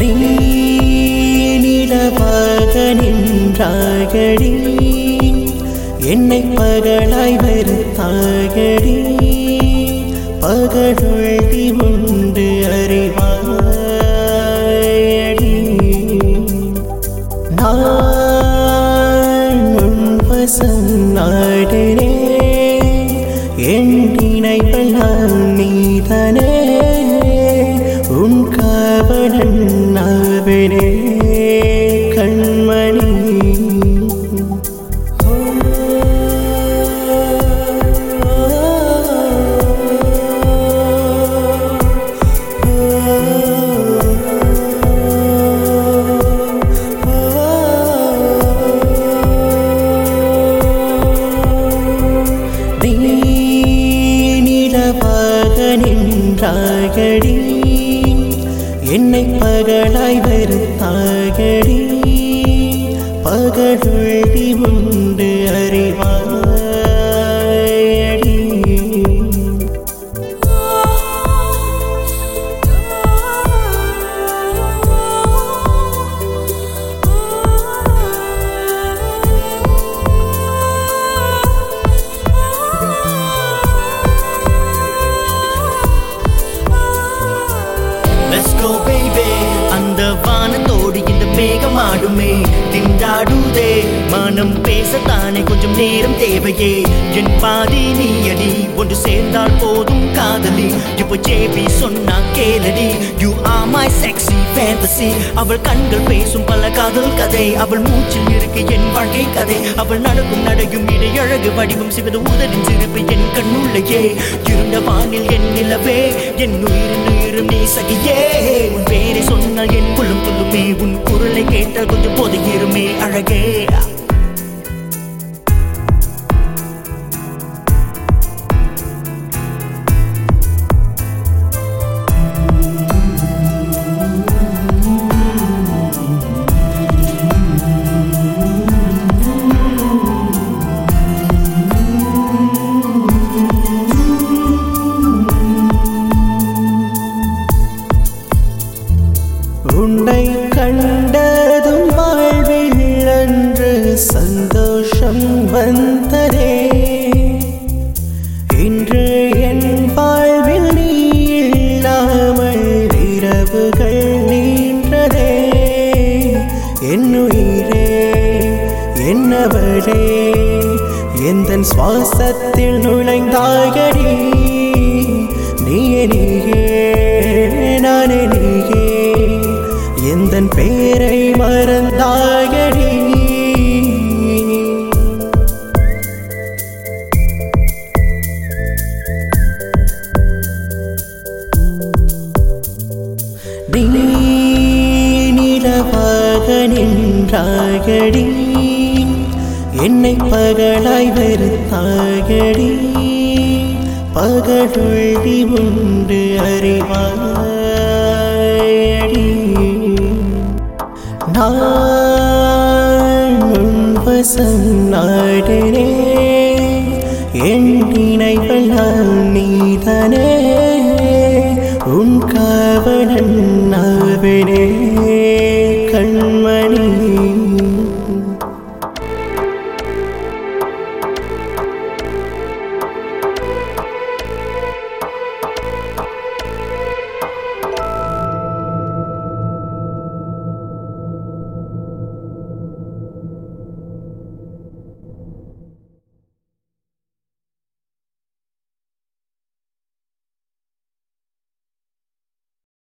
நீ நிலவாக நின்றாகடி என்னை பகலாய் வெறுத்தாகடி பகலொழி உண்டு அறிவாயடி நான் உன் வசம் நாடினேன் என் நினைவெல்லாம் நீதானே உன் காவலன் நாவினே கண்மணி நீ நிலவாக நின்றாகடி என்னை பகலாய் வெறுத்தாகடி பகலொழி உண்டு அறிவாயடி Let's go baby அந்த வானத்தோடு இந்த மேகம் ஆடுமே திண்டாடுதே மனம் பேசத்தானே கொஞ்சம் நேரம் தேவையே என் பாதி நீ அடி ஒன்று சேர்ந்தால் போதும் காதலி இப்போ ஜேபி சொன்னா கேளடி you are my sexy fantasy அவள் கண்கள் பேசும் பல காதல் கதை அவள் மூச்சில் இருக்கு என் வாழ்க்கை கதை அவள் நடக்கும் நடையும் இடையழகு வடிவம் சிவது உதடின் சிரிப்பு என் கண்ணுள்ளையே இருண்ட வானில் என் நிலவே என் உயிரின் உயிரும் நீ சகியே உன் பேரை சொன்னால் என் புல்லும் புல்லுமே உன் குரலை கேட்டால் கொஞ்சம் போதையிருமே அழகே உன்னை கண்டதும் வாழ்வில் அன்று சந்தோஷம் வந்ததே இன்று என் வாழ்வில் நீ இல்லாமல் இரவுகள் நீண்டதே என் உயிரே என்னவளே எந்த சுவாசத்தில் நுழைந்தாகடி நீயே நீயே நானே நீயே எந்த பேரை மறந்தாகடி நீ நிலவாக நின்றாகடி என்னை பகலாய் வெறுத்தாகடி பகலொழி உண்டு அறிவாயடி நான் உன் வசம் நாடினேன்